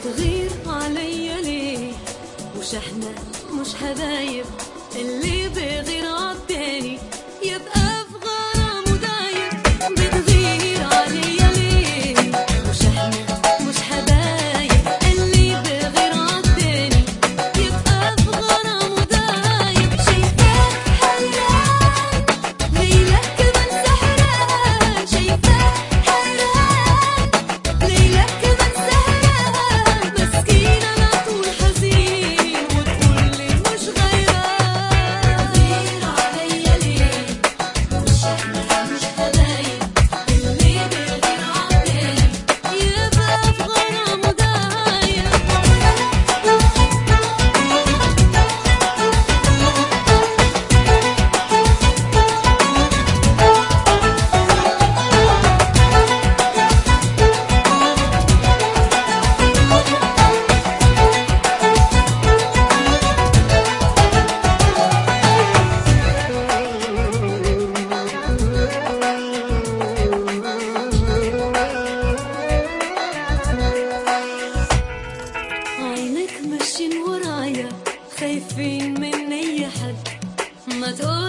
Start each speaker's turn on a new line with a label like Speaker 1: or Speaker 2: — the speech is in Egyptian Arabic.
Speaker 1: بتغير عليا ليه مش احنا مش حبايب اللي بغير عالتاني يبقى في غرام ودايب بتغير عليا ليه مش احنا مش حبايب اللي بغير عالتاني يبقى في غرام ودايب شايفاك حيران ليلك كمان سهران شايفاك حيران ليلك كمان سهران مسكين انا طول حزين وتقول لي مش غيران غير عليا ليه مش احنا مش حبايب اللي بيغير عالتاني يبقى في غرام ودايب عينك ماشيين ورايا خايفين من اي حد ما تقول